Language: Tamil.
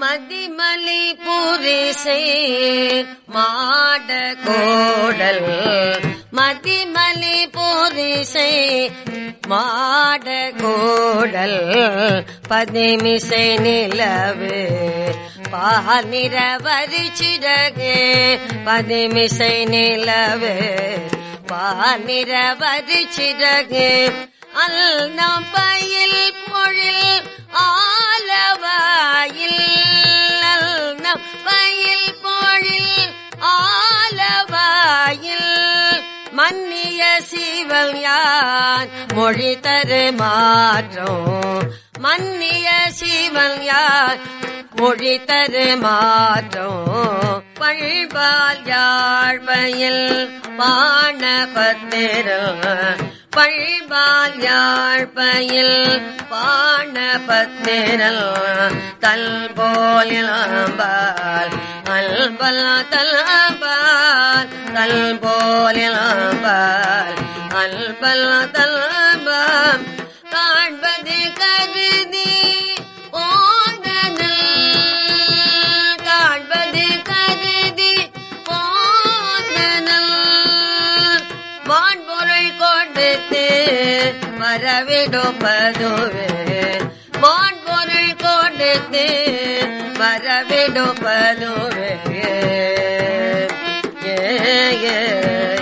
மதிமலி புரிசை மாட கோடல் மதிமலி புரிசை மாட கோடல் பதிமிசை நிலவு பானிர வரிச்சிடகு பதிமிசை நிலவு பானிர வரிச்சிடகு அல்லம் பயில் பொழில் ஆலவாயில் அல்லம் பயில் பொழில் ஆலவாயில் மன்னிய சிவல் யான் மொழி தரு மாற்றம் மன்னிய சிவன் யார் மொழி தரு மாற்றம் பழ்பால் யாழ்பயில் பாண பத்திரம் பழ்பால் யாழ்பயில் பாண பத்திரல் தல் போலிலாம்பால் அல்பல் தல்பால் தல் போலிலாம்பால் அல்பல் தல்பால் காண்பது கருதி ஓடனல் காண்பது கருதி ஓடனல் வான்பொருள் கொடுத்து வரவிடுப்பதுவே வான்பொருள் கொடுத்து வரவிடுப்பதுவே ஏ ஏ